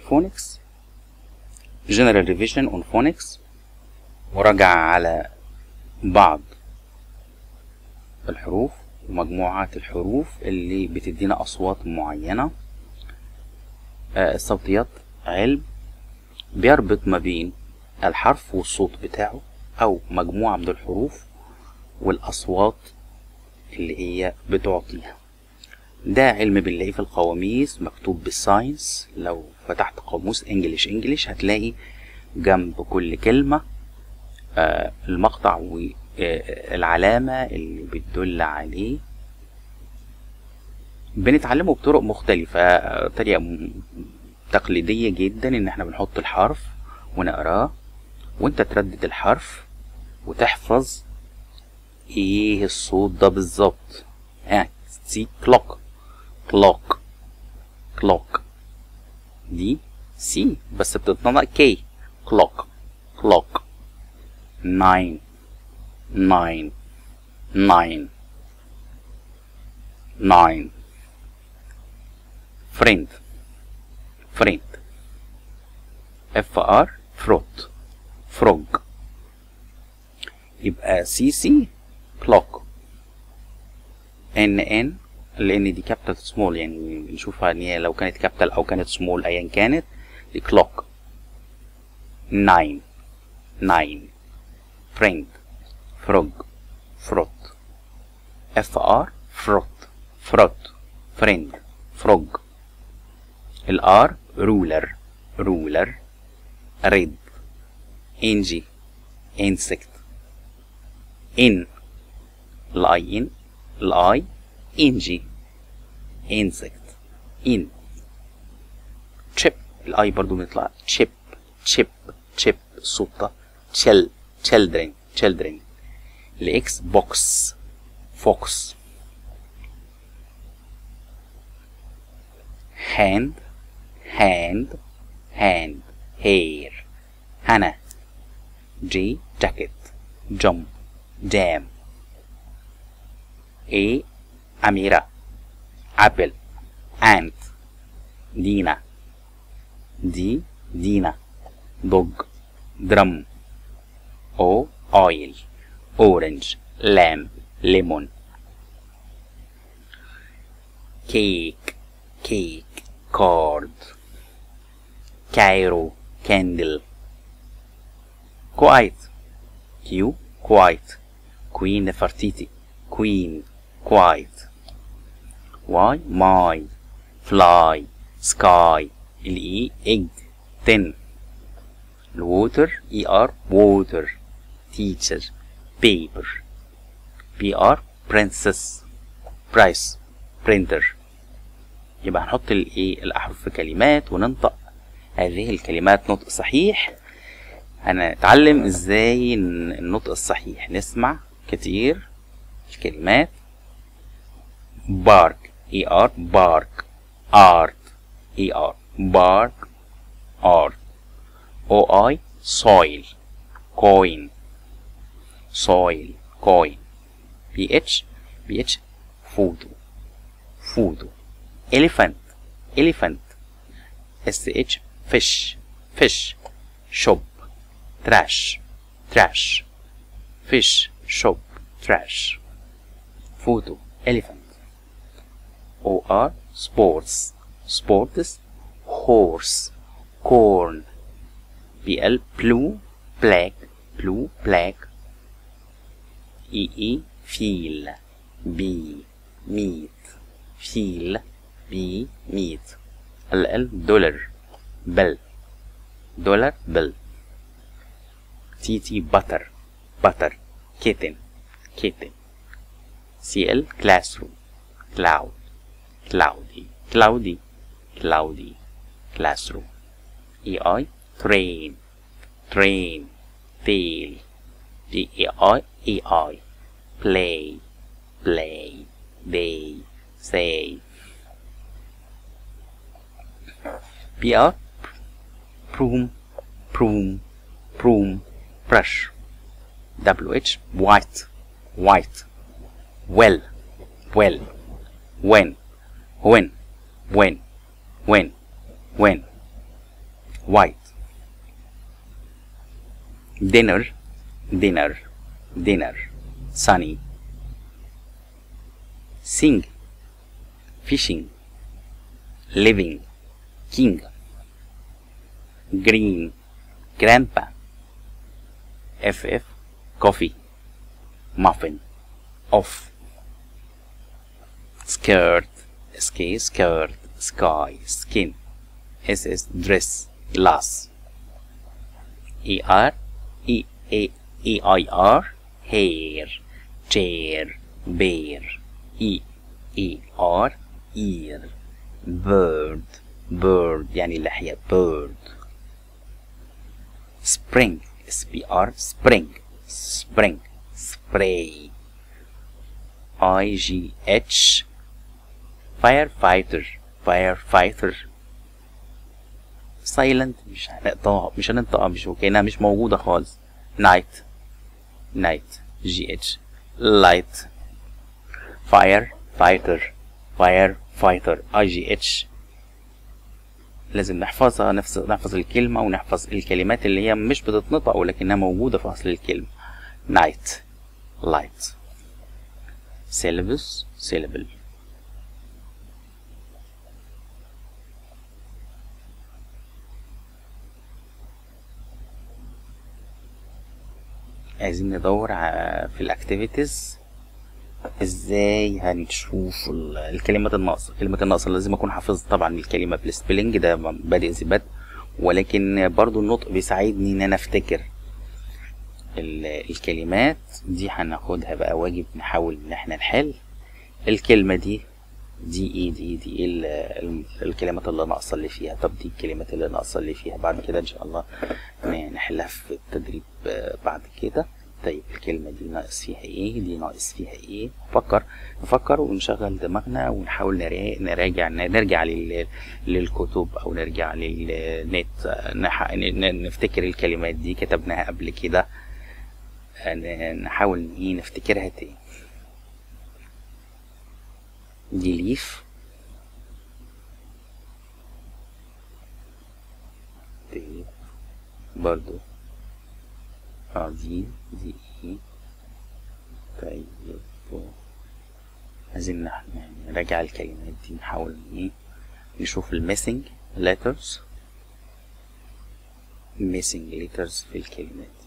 phonics general revision on phonics مراجعة على بعض الحروف ومجموعات الحروف اللي بتدينا أصوات معينة آه، الصوتيات علم بيربط ما بين الحرف والصوت بتاعه أو مجموعة من الحروف والأصوات اللي هي بتعطيها ده علم بنلاقيه في القواميس مكتوب بالساينس لو فتحت قاموس انجليش انجليش هتلاقي جنب كل كلمة آه، المقطع والعلامة اللي بتدل عليه بنتعلمه بطرق مختلفة آه، طريقة م- تقليدية جدا ان احنا بنحط الحرف ونقراه وانت تردد الحرف وتحفظ ايه الصوت ده بالظبط ها سي كلوك كلوك كلوك دي سي بس بتتنطق كي كلوك كلوك ناين ناين ناين ناين فريند فريند اف ار فروت فروج يبقى سي سي كلوك ان ان لان دي كابيتال سمول يعني نشوفها ان هي لو كانت كابيتال او كانت سمول ايا كانت دي كلوك ناين ناين فريند فروج فروت اف ار فروت فروت فريند فروج الار رولر رولر ريد انجي insect in الاي ان الاي انجي insect in chip الاي برضو بيطلع chip chip chip الصوت ده chill children children الاكس بوكس فوكس hand hand hand hair Hannah J jacket jump jam A Amira apple ant Dina D Dina dog drum O oil orange lamb lemon cake cake cord Cairo candle quiet Q quiet Queen Nefertiti Queen quiet Y my fly sky الإي egg ten الووتر E R water teacher paper P R princess price printer يبقى هنحط الايه الاحرف في كلمات وننطق هذه الكلمات نطق صحيح هنتعلم ازاي ن- النطق الصحيح نسمع كتير الكلمات بارك اي ار بارك ارت اي ار بارك ارت او اي soil coin soil coin بي اتش بي اتش فودو فودو elephant elephant اس اتش fish fish shop trash trash fish shop trash photo elephant or sports sports horse corn bl blue black blue black ee feel b meat feel b meat ال dollar bell dollar bell TT butter butter kitten kitten CL classroom cloud cloudy cloudy cloudy classroom EI train train tail DEI EI play play day say PR broom broom broom brush WH white white well well when when when when when white dinner dinner dinner sunny sing fishing living king green grandpa ff coffee muffin off skirt sk skirt sky skin ss dress glass er e a e i r hair chair bear e e r ear bird bird يعني لحية bird spring s p r spring spring spray i g h firefighter firefighter silent مش هنقطعها مش هننطقها مش وكأنها مش موجودة خالص night night g h light fire fighter fire fighter i g h لازم نحفظها نفس نحفظ الكلمة ونحفظ الكلمات اللي هي مش بتتنطق ولكنها موجودة في أصل الكلمة night light syllabus syllable عايزين ندور ع- في الاكتيفيتيز ازاي هنشوف ال- الكلمات الناقصة الكلمة الناقصة لازم اكون حافظ طبعا الكلمة بالسبيلنج ده بادئ ذي بدء ولكن برضو النطق بيساعدني ان انا افتكر ال- الكلمات دي هناخدها بقى واجب نحاول ان احنا نحل الكلمة دي دي ايه دي دي ايه ال- ال- الكلمات اللي ناقصة اللي فيها طب دي الكلمات اللي ناقصة اللي فيها بعد كده ان شاء الله ن- نحلها في التدريب آه، بعد كده طيب الكلمة دي ناقص فيها ايه دي ناقص فيها ايه نفكر نفكر ونشغل دماغنا ونحاول نرا- نراجع نرجع لل- للكتب او نرجع للنت آه، نح- ن- نفتكر الكلمات دي كتبناها قبل كده آه، ن- نحاول إن ايه نفتكرها تاني دي ليف طيب برضو اه دي دي ايه طيب عايزين نح- نراجع الكلمات دي نحاول إن ايه نشوف الميسنج letters missing letters في الكلمات